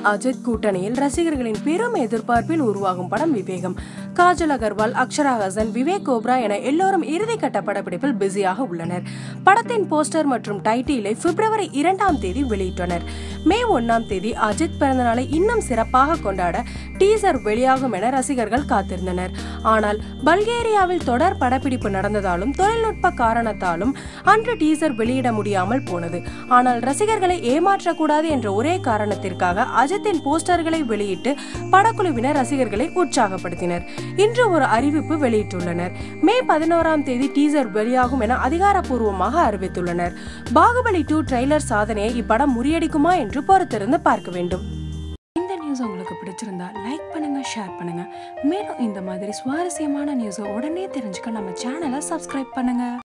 அஜித் கூட்டணியில் ரசிகர்களின் பெரும் எதிர்பார்ப்பில் உருவாகும் படம் விவேகம் காஜல் அகர்வால் அக்ஷரா ஹசன் விவேக் கோப்ரா என எல்லோரும் இறுதிக்கட்ட படப்பிடிப்பில் பிஸியாக உள்ளனர் படத்தின் போஸ்டர் மற்றும் டைட்டிலை பிப்ரவரி இரண்டாம் தேதி வெளியிட்டனர் மே ஒன்னாம் தேதி அஜித் பிறந்தநாளை இன்னும் சிறப்பாக கொண்டாட டீசர் வெளியாகும் என ரசிகர்கள் காத்திருந்தனர் ஆனால் பல்கேரியாவில் தொடர் படப்பிடிப்பு நடந்ததாலும் தொழில்நுட்ப காரணத்தாலும் அன்று டீசர் வெளியிட முடியாமல் போனது ஆனால் ரசிகர்களை ஏமாற்றக்கூடாது என்ற ஒரே காரணத்திற்காக அஜித்தின் போஸ்டர்களை வெளியிட்டு படக்குழுவினர் ரசிகர்களை உற்சாகப்படுத்தினர் இன்று ஒரு அறிவிப்பு வெளியிட்டுள்ளனர் மே பதினோராம் தேதி டீசர் வெளியாகும் என அதிகாரப்பூர்வமாக அறிவித்துள்ளனர் பாகுபலி டூ ட்ரெய்லர் சாதனையை இப்படம் முறியடிக்குமா என்று பொறுத்திருந்து பார்க்க வேண்டும் இந்த நியூஸ் உங்களுக்கு பிடிச்சிருந்தா லைக் பண்ணுங்க ஷேர் பண்ணுங்க மேலும் இந்த மாதிரி சுவாரஸ்யமான நியூஸை உடனே தெரிஞ்சுக்க நம்ம சேனலை சப்ஸ்கிரைப் பண்ணுங்க